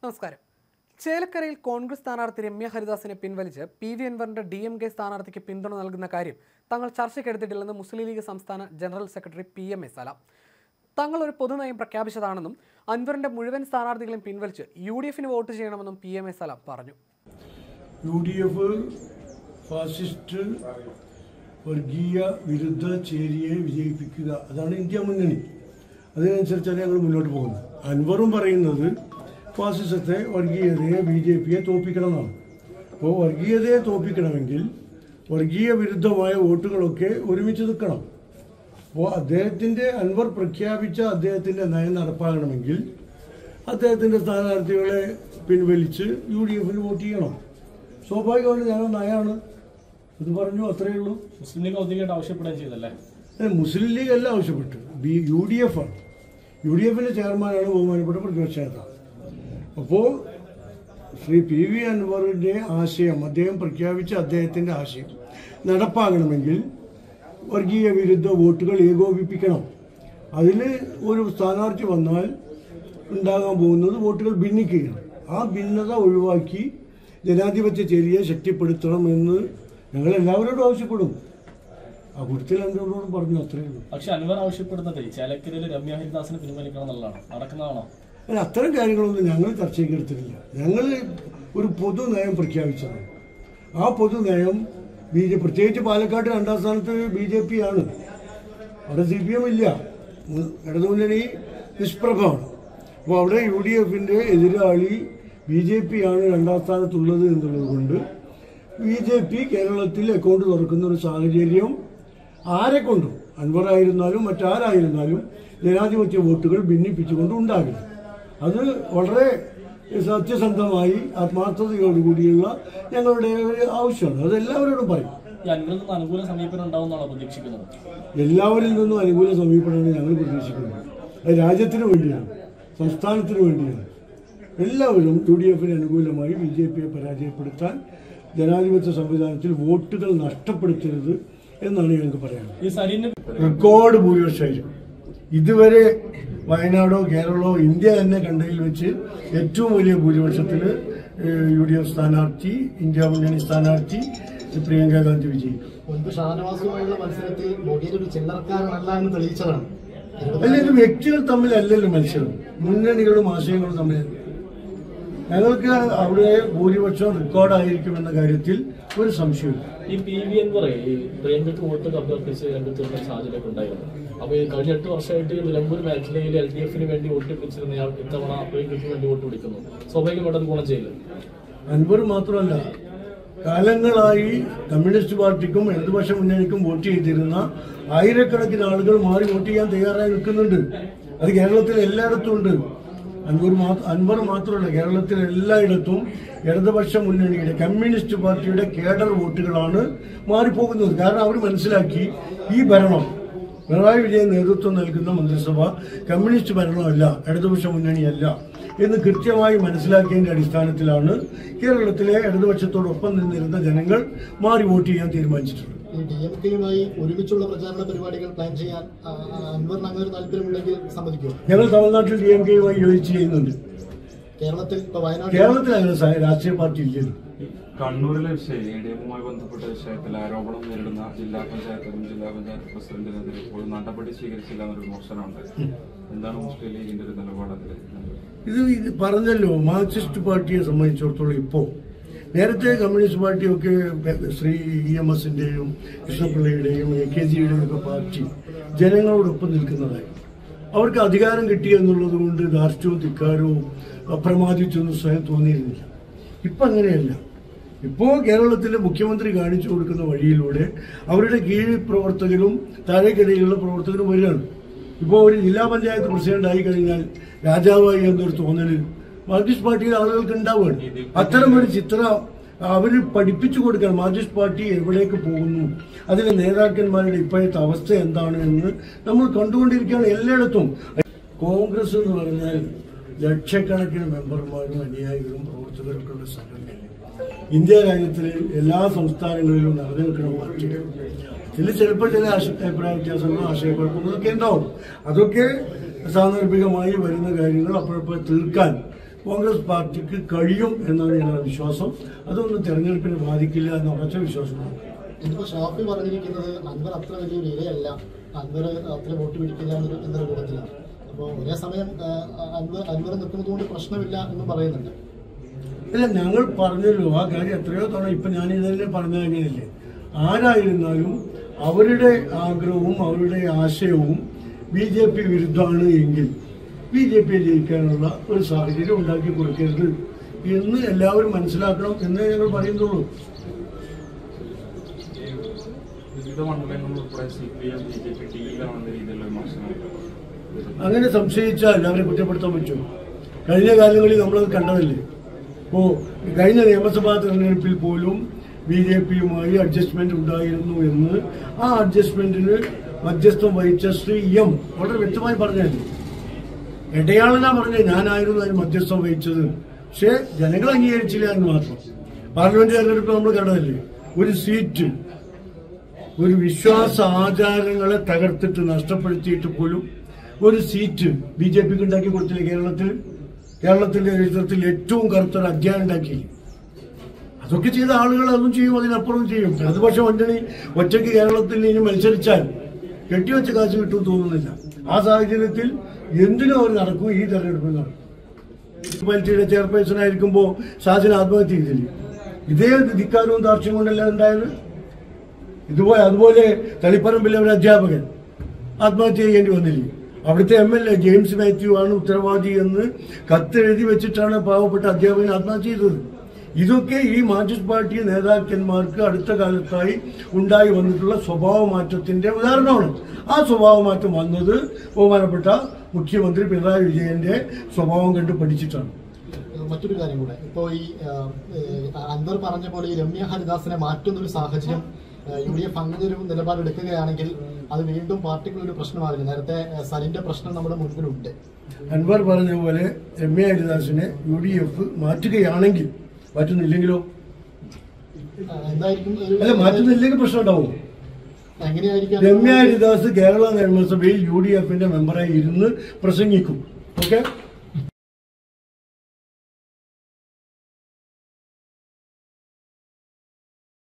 നമസ്കാരം ചേലക്കരയിൽ കോൺഗ്രസ് സ്ഥാനാർത്ഥി രമ്യ ഹരിദാസിനെ പിൻവലിച്ച് പി വി അൻവറിന്റെ ഡി എം കെ സ്ഥാനാർത്ഥിക്ക് പിന്തുണ നൽകുന്ന കാര്യം തങ്ങൾ ചർച്ചയ്ക്കെടുത്തിട്ടില്ലെന്ന് മുസ്ലിം ലീഗ് സംസ്ഥാന general secretary P M A Salam തങ്ങൾ ഒരു പൊതുനയം പ്രഖ്യാപിച്ചതാണെന്നും അൻവറിന്റെ മുഴുവൻ സ്ഥാനാർത്ഥികളെയും പിൻവലിച്ച് യു ഡി എഫിന് വോട്ട് ചെയ്യണമെന്നും പി എം എ സലാം പറഞ്ഞു യു ഡി എഫ് ഫാസിസ്റ്റ് വർഗീയ വിരുദ്ധ ചേരിയെ വിജയിപ്പിക്കുക അതാണ് ഇന്ത്യ മുന്നണി അതിനനുസരിച്ചാണ് ഞങ്ങൾ മുന്നോട്ട് പോകുന്നത് അൻവറും പറയുന്നത് ഫാസിസത്തെ വർഗീയതയെ ബി ജെ പിയെ തോപ്പിക്കണം എന്നാണ് അപ്പോൾ വർഗീയതയെ തോപ്പിക്കണമെങ്കിൽ വർഗീയ വിരുദ്ധമായ വോട്ടുകളൊക്കെ ഒരുമിച്ച് നിൽക്കണം അപ്പോൾ അദ്ദേഹത്തിൻ്റെ അൻവർ പ്രഖ്യാപിച്ച അദ്ദേഹത്തിൻ്റെ നയം നടപ്പാകണമെങ്കിൽ അദ്ദേഹത്തിൻ്റെ സ്ഥാനാർത്ഥികളെ പിൻവലിച്ച് യു ഡി എഫിന് വോട്ട് ചെയ്യണം സ്വാഭാവികമായിട്ട് ഞങ്ങൾ നയമാണ് ഇത് പറഞ്ഞു അത്രയേ ഉള്ളൂ മുസ്ലിം ലീഗ് ഔദ്യോഗികമായിട്ട് ആവശ്യപ്പെടുകയും ചെയ്തല്ലേ ഏ, മുസ്ലിം ലീഗ് അല്ല ആവശ്യപ്പെട്ടു ബി യു ഡി എഫ് ആണ് യു ഡി എഫിന്റെ ചെയർമാനാണ് ബഹുമാനപ്പെട്ട പ്രതിപക്ഷ നേതാവ് അപ്പോൾ ശ്രീ പി വി അൻവറിന്റെ ആശയം അദ്ദേഹം പ്രഖ്യാപിച്ച അദ്ദേഹത്തിന്റെ ആശയം നടപ്പാകണമെങ്കിൽ വർഗീയ വിരുദ്ധ വോട്ടുകൾ ഏകോപിപ്പിക്കണം അതിന് ഒരു സ്ഥാനാർത്ഥി വന്നാൽ ഉണ്ടാകാൻ പോകുന്നത് വോട്ടുകൾ ഭിന്നിക്കുകയാണ് ആ ഭിന്നത ഒഴിവാക്കി ജനാധിപത്യ ചേരിയെ ശക്തിപ്പെടുത്തണം എന്ന് ഞങ്ങൾ എല്ലാവരോടും ആവശ്യപ്പെടും ആ കൂട്ടത്തിൽ എന്നോടും പറഞ്ഞു അത്രയേ ഉള്ളൂ പക്ഷെ അൻവർ ആവശ്യപ്പെടുന്നത് ചേലക്കരയിൽ രമ്യ ഹരിദാസിനെ പിൻവലിക്കണം എന്നുള്ളതാണ് നടക്കുന്നതാണോ അല്ല അത്തരം കാര്യങ്ങളൊന്നും ഞങ്ങൾ ചർച്ചയ്ക്ക് എടുത്തിട്ടില്ല ഞങ്ങൾ ഒരു പൊതു നയം പ്രഖ്യാപിച്ചതാണ് ആ പൊതു നയം ബി ജെ പ്രത്യേകിച്ച് പാലക്കാട് രണ്ടാം സ്ഥാനത്ത് ബി ജെ പി ആണ് അവിടെ സി പി എം ഇല്ല ഉം, ഇടതുമുന്നണി നിഷ്പ്രഭമാണ് അപ്പോൾ അവിടെ യു ഡി എഫിൻ്റെ എതിരാളി ബി ജെ പി ആണ് രണ്ടാം സ്ഥാനത്തുള്ളത് എന്നുള്ളത് കൊണ്ട് ബി ജെ പി കേരളത്തിൽ അക്കൗണ്ട് തുറക്കുന്ന ഒരു സാഹചര്യം ആരെ കൊണ്ടും അൻവറായിരുന്നാലും മറ്റാരായിരുന്നാലും ജനാധിപത്യ വോട്ടുകൾ ഭിന്നിപ്പിച്ചുകൊണ്ട് ഉണ്ടാകില്ല അത് വളരെ സത്യസന്ധമായി ആത്മാർത്ഥതയോടുകൂടിയുള്ള ഞങ്ങളുടെ ഒരു ആവശ്യമാണ് അത് എല്ലാവരോടും പറയും ഈ അൻവറിൽ നിന്ന് അനുകൂല സമീപനം ഉണ്ടാവുമെന്നാണ് പ്രതീക്ഷിക്കുന്നത് എല്ലാവരിൽ നിന്നും അനുകൂല സമീപനമാണ് ഞങ്ങൾ പ്രതീക്ഷിക്കുന്നത് അത് രാജ്യത്തിന് വേണ്ടിയാണ് സംസ്ഥാനത്തിന് വേണ്ടിയാണ് എല്ലാവരും യു ഡി എഫിന് അനുകൂലമായി ബി ജെ പിയെ പരാജയപ്പെടുത്താൻ ജനാധിപത്യ സംവിധാനത്തിൽ വോട്ടുകൾ നഷ്ടപ്പെടുത്തരുത് എന്നാണ് ഞങ്ങൾക്ക് പറയാനുള്ളത് ഈ സരീന് റെക്കോർഡ് ഭൂരിപക്ഷമായിരുന്നു ഇതുവരെ വയനാടോ കേരളമോ ഇന്ത്യ തന്നെ കണ്ടതിൽ വെച്ച് ഏറ്റവും വലിയ ഭൂരിപക്ഷത്തിന് യു ഡി എഫ് സ്ഥാനാർത്ഥി ഇന്ത്യ മുന്നണി സ്ഥാനാർത്ഥി പ്രിയങ്ക ഗാന്ധി വിജയിക്കും മുൻപ് ഷാനവാസുമായുള്ള മത്സരത്തിൽ മോദിയുടെ ഒരു ചില്ലറക്കാരനല്ല എന്ന് തെളിയിച്ചതാണ് അല്ല ഇത് വ്യക്തികൾ തമ്മിലല്ലല്ലോ മത്സരം മുന്നണികളും ആശയങ്ങളും തമ്മിൽ ഞങ്ങൾക്ക് അവിടെ ഭൂരിപക്ഷം റെക്കോർഡായിരിക്കുമെന്ന കാര്യത്തിൽ ഒരു സംശയമില്ല ഈ പി വി അൻവറെ ഈ പ്രിയങ്കയ്ക്ക് വോട്ട് അഭ്യർത്ഥിച്ച് രംഗത്തുന്ന സാഹചര്യമൊക്കെ ഉണ്ടായിരുന്നു അപ്പൊ ഈ കഴിഞ്ഞ എട്ട് വർഷമായിട്ട് നിലമ്പൂർ മേഖലയിൽ എൽ ഡി എഫിന് വേണ്ടി വോട്ട് പിടിച്ചിരുന്നയാൾ ഇത്തവണ പ്രിയങ്കയ്ക്ക് വേണ്ടി വോട്ട് പിടിക്കുന്നു സ്വാഭാവികമായിട്ട് അത് ഗുണം ചെയ്യില്ല അൻവർ മാത്രമല്ല കാലങ്ങളായി കമ്മ്യൂണിസ്റ്റ് പാർട്ടിക്കും ഇടതുപക്ഷ മുന്നണിക്കും വോട്ട് ചെയ്തിരുന്ന ആയിരക്കണക്കിന് ആളുകൾ മാറി വോട്ട് ചെയ്യാൻ തയ്യാറായി നിൽക്കുന്നുണ്ട് അത് കേരളത്തിൽ എല്ലായിടത്തും ഉണ്ട് അൻവർ മാത്ര അൻവർ മാത്രമല്ല കേരളത്തിൽ എല്ലായിടത്തും ഇടതുപക്ഷ മുന്നണിയുടെ കമ്മ്യൂണിസ്റ്റ് പാർട്ടിയുടെ കേഡർ വോട്ടുകളാണ് മാറിപ്പോകുന്നത് കാരണം അവർ മനസ്സിലാക്കി ഈ ഭരണം പിണറായി വിജയൻ നേതൃത്വം നൽകുന്ന മന്ത്രിസഭ കമ്മ്യൂണിസ്റ്റ് ഭരണമല്ല ഇടതുപക്ഷ മുന്നണിയല്ല എന്ന് കൃത്യമായി മനസ്സിലാക്കിയതിന്റെ അടിസ്ഥാനത്തിലാണ് കേരളത്തിലെ ഇടതുപക്ഷത്തോടൊപ്പം നിന്നിരുന്ന ജനങ്ങൾ മാറി വോട്ട് ചെയ്യാൻ തീരുമാനിച്ചിട്ടുള്ളത് ഈ ഡി എം കെയുമായി ഒരുമിച്ചുള്ള പ്രചാരണ പരിപാടികൾ പ്ലാൻ ചെയ്യാൻ ആ, ആ, അൻവറിന് അങ്ങനെ ഒരു താല്പര്യമുണ്ടെങ്കിൽ സമ്മതിക്കുമോ ഞങ്ങൾ തമിഴ്നാട്ടിൽ ഡി എം കെയുമായി യോജിച്ച് ചെയ്യുന്നുണ്ട് കേരളത്തിൽ ഇപ്പൊ വയനാട് കേരളത്തിൽ അങ്ങനെ സ- രാഷ്ട്രീയ പാർട്ടി ഇല്ലല്ലോ കണ്ണൂരിലെ വിഷയം എ ഡി എഫുമായി ബന്ധപ്പെട്ട വിഷയത്തിൽ ആരോപണം നേരിടുന്ന ജില്ലാ പഞ്ചായത്തിലും ജില്ലാ പഞ്ചായത്ത് പ്രസിഡന്റിനെതിരെ ഇപ്പോഴും നടപടി സ്വീകരിച്ചില്ല എന്നൊരു വിമർശനമുണ്ട് എന്താണ് മുസ്ലിം ലീഗിന്റെ ഒരു നിലപാടതിൽ ഇത് ഇത് പറഞ്ഞല്ലോ മാർക്സിസ്റ്റ് പാർട്ടിയെ സംബന്ധിച്ചിടത്തോളം ഇപ്പോൾ നേരത്തെ കമ്മ്യൂണിസ്റ്റ് പാർട്ടിയൊക്കെ ശ്രീ ഇ എം എസിന്റെയും കൃഷ്ണപിള്ളയുടെയും എ കെ ജിയുടെയും ഒക്കെ പാർട്ടി ജനങ്ങളോടൊപ്പം നിൽക്കുന്നതായി അവർക്ക് അധികാരം കിട്ടി എന്നുള്ളത് കൊണ്ട് ധാർഷ്ട്യവും ധിക്കാരവും അപ്രമാദിച്ചൊന്നും സ്വയം തോന്നിയിരുന്നില്ല ഇപ്പം അങ്ങനെയല്ല ഇപ്പോൾ കേരളത്തിലെ മുഖ്യമന്ത്രി കാണിച്ചു കൊടുക്കുന്ന വഴിയിലൂടെ അവരുടെ കീഴ് പ്രവർത്തകരും താഴേക്കിടയിലുള്ള പ്രവർത്തകരും വരികയാണ് ഇപ്പോൾ ഒരു ജില്ലാ പഞ്ചായത്ത് പ്രസിഡന്റ് ആയി കഴിഞ്ഞാൽ രാജാവായി എന്നൊരു തോന്നല് മാർക്സിസ്റ്റ് പാർട്ടിയിലെ ആളുകൾക്ക് ഉണ്ടാവുകയാണ് അത്തരം ഒരു ചിത്രം അവര് പഠിപ്പിച്ചു കൊടുക്കണം മാർക്സിസ്റ്റ് പാർട്ടി എവിടേക്ക് പോകുന്നു അതിലെ നേതാക്കന്മാരുടെ ഇപ്പോഴത്തെ അവസ്ഥ എന്താണ് എന്ന് നമ്മൾ കണ്ടുകൊണ്ടിരിക്കുകയാണ് എല്ലായിടത്തും കോൺഗ്രസ് എന്ന് പറഞ്ഞാൽ ലക്ഷക്കണക്കിന് മെമ്പർമാരും അനുയായികളും പ്രവർത്തകരും ഒക്കെ ഉള്ള സംഘടനയാണ് ഇന്ത്യ രാജ്യത്തിലെ എല്ലാ സംസ്ഥാനങ്ങളിലും നിറഞ്ഞു നിൽക്കുന്ന പാർട്ടിയാണ് ഇതിൽ ചിലപ്പോൾ ചില ആശ- അഭിപ്രായ വ്യത്യാസങ്ങളും ആശയക്കുഴപ്പങ്ങളൊക്കെ ഉണ്ടാവും അതൊക്കെ സാന്ദർഭികമായി വരുന്ന കാര്യങ്ങൾ അപ്പോഴപ്പോൾ തീർക്കാൻ കോൺഗ്രസ് പാർട്ടിക്ക് കഴിയും എന്നാണ് ഞങ്ങളുടെ വിശ്വാസം അതൊന്നും തെരഞ്ഞെടുപ്പിനെ ബാധിക്കില്ല എന്ന ഉറച്ച വിശ്വാസമാണ് ഇതിപ്പോ ഷാഫി പറഞ്ഞിരിക്കുന്നത് അൻവർ അത്ര വലിയൊരു ഇരയല്ല അൻവർ അത്ര വോട്ട് പിടിക്കില്ല എന്നൊരു എന്നൊരു കൂട്ടത്തിലാണ് അപ്പോൾ ഒരേ സമയം ആ, അൻവർ അൻവർ നിൽക്കുന്നത് കൊണ്ട് പ്രശ്നമില്ല എന്നും പറയുന്നുണ്ട് അല്ല ഞങ്ങൾ പറഞ്ഞല്ലോ ആ കാര്യം എത്രയോ തവണ ഇപ്പൊ ഞാൻ ഇതന്നെ പറഞ്ഞ അങ്ങനെയല്ലേ ആരായിരുന്നാലും അവരുടെ ആഗ്രഹവും അവരുടെ ആശയവും ബി ജെ പി വിരുദ്ധമാണ് എങ്കിൽ ബി ജെ പിയെ ജയിക്കാനുള്ള ഒരു സാഹചര്യം ഉണ്ടാക്കി കൊടുക്കരുത് എന്ന് എല്ലാവരും മനസ്സിലാക്കണം എന്നേ ഞങ്ങൾ പറയുന്നുള്ളൂ വിവിധ മണ്ഡലങ്ങളിൽ ഉൾപ്പെടെ C P M B J P ടീമിലാണെന്ന രീതിയിലുള്ള വിമർശനം അങ്ങനെ സംശയിച്ചാൽ അവരെ കുറ്റപ്പെടുത്താൻ പറ്റുമോ കഴിഞ്ഞ കാലങ്ങളിൽ നമ്മളത് കണ്ടതല്ലേ ഇപ്പോ കഴിഞ്ഞ നിയമസഭാ തെരഞ്ഞെടുപ്പിൽ പോലും ബി ജെ പിയുമായി അഡ്ജസ്റ്റ്മെന്റ് ഉണ്ടായിരുന്നു എന്ന് ആ അഡ്ജസ്റ്റ്മെന്റിന് മധ്യസ്ഥം വഹിച്ച ശ്രീ എം വളരെ വ്യക്തമായി പറഞ്ഞായിരുന്നു ഇടയാളനാ പറഞ്ഞത് ഞാനായിരുന്നു അതിന് മധ്യസ്ഥം വഹിച്ചത് പക്ഷേ ജനങ്ങൾ അംഗീകരിച്ചില്ല എന്ന് മാത്രം പാർലമെന്റ് തെരഞ്ഞെടുപ്പ് നമ്മൾ കണ്ടതല്ലേ ഒരു സീറ്റ് ഒരു വിശ്വാസ ആചാരങ്ങളെ തകർത്തിട്ട് നഷ്ടപ്പെടുത്തിയിട്ട് പോലും ഒരു സീറ്റ് ബി ജെ പിക്ക് ഉണ്ടാക്കി കൊടുത്തില്ല കേരളത്തിൽ കേരളത്തിന്റെ ചരിത്രത്തിൽ ഏറ്റവും കറുത്തൊരു അധ്യായം ഉണ്ടാക്കി അതൊക്കെ ചെയ്ത ആളുകൾ അതും ചെയ്യും അതിനപ്പുറം ചെയ്യും ഇടതുപക്ഷ മുന്നണി ഒറ്റയ്ക്ക് കേരളത്തിൽ ഇനി മത്സരിച്ചാൽ കെട്ടിവെച്ച കാശ് കിട്ടും തോന്നുന്നില്ല ആ സാഹചര്യത്തിൽ എന്തിനും അവർ നടക്കും ഈ തെരഞ്ഞെടുപ്പിൽ നടക്കും മുനിസിപ്പാലിറ്റിയുടെ ചെയർപേഴ്സൺ ആയിരിക്കുമ്പോൾ ഷാജിന് ആത്മഹത്യ ചെയ്തില്ലേ ഇതേ ധിക്കാരവും ദാർഷ്ട്യം കൊണ്ടല്ല ഉണ്ടായത് ഇതുപോലെ അതുപോലെ തളിപ്പറമ്പിലെ ഒരു അധ്യാപകൻ ആത്മഹത്യ ചെയ്യേണ്ടി വന്നില്ലേ അവിടുത്തെ M L A James Mathew ആണ് ഉത്തരവാദി എന്ന് കത്തെഴുതി വെച്ചിട്ടാണ് പാവപ്പെട്ട അധ്യാപകൻ ആത്മഹത്യ ചെയ്തത് ഇതൊക്കെ ഈ മാർക്സിസ്റ്റ് പാർട്ടി നേതാക്കന്മാർക്ക് അടുത്ത കാലത്തായി ഉണ്ടായി വന്നിട്ടുള്ള സ്വഭാവ മാറ്റത്തിന്റെ ഉദാഹരണമാണ് ആ സ്വഭാവ മാറ്റം വന്നത് ബഹുമാനപ്പെട്ട മുഖ്യമന്ത്രി പിണറായി വിജയന്റെ സ്വഭാവം കണ്ട് പഠിച്ചിട്ടാണ് മറ്റൊരു കാര്യം കൂടെ ഇപ്പോൾ ഈ ആ, ഏ, അൻവർ പറഞ്ഞ പോലെ ഈ രമ്യ ഹരിദാസിനെ മാറ്റുന്ന ഒരു സാഹചര്യം യു ഡി എഫ് അങ്ങനെ ഒരു നിലപാടെടുക്കുകയാണെങ്കിൽ അത് വീണ്ടും പാർട്ടിക്കുള്ള ഒരു പ്രശ്നമാവില്ല നേരത്തെ ആ, സലിന്റെ പ്രശ്നം നമ്മുടെ മുൻപിലുണ്ട് അൻവർ പറഞ്ഞ പോലെ രമ്യ ഹരിദാസിനെ യു ഡി എഫ് മാറ്റുകയാണെങ്കിൽ മാറ്റുന്നില്ലെങ്കിലോ ആ, എന്തായിരിക്കും ഒരു- അല്ല മാറ്റുന്നില്ലെങ്കിൽ പ്രശ്നം ഉണ്ടാവും എങ്ങനെയായിരിക്കും രമ്യ ഹരിദാസ് കേരള നിയമസഭയിൽ യു ഡി എഫിന്റെ മെമ്പറായി ഇരുന്ന് പ്രസംഗിക്കും ഓക്കെ